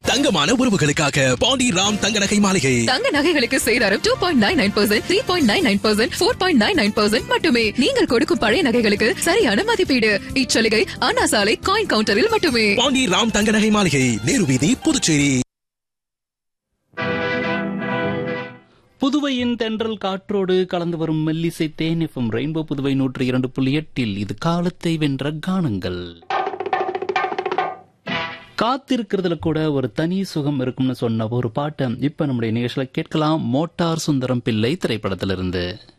தங்கமான உறவுகளுக்காக பாண்டி ராம் தங்க நகை மாளிகை தங்க நகைகளுக்கு சேதாரம் two point nine nine percent three point nine nine percent four point nine nine percent மட்டுமே நீங்கள் கொடுக்கும் பழைய நகைகளுக்கு சரியான மதிப்பீடு இச்சலுகை அண்ணா சாலை காயின் கவுண்டரில் மட்டுமே பாண்டி ராம் தங்க நகை மாளிகை நேரு வீதி புதுச்சேரி புதுவையின் தென்றல் காற்றோடு கலந்து வரும் மெல்லிசை தேனிஃபம் ரெயின்போ புதுவை நூற்றி இரண்டு புள்ளி எட்டில் இது காலத்தை வென்ற கானங்கள் காத்திருக்கிறதுல கூட ஒரு தனி சுகம் இருக்கும்னு சொன்ன ஒரு பாட்டை இப்ப நம்முடைய நிகழ்ச்சியில கேட்கலாம் மோட்டார் சுந்தரம் பிள்ளை திரைப்படத்திலிருந்து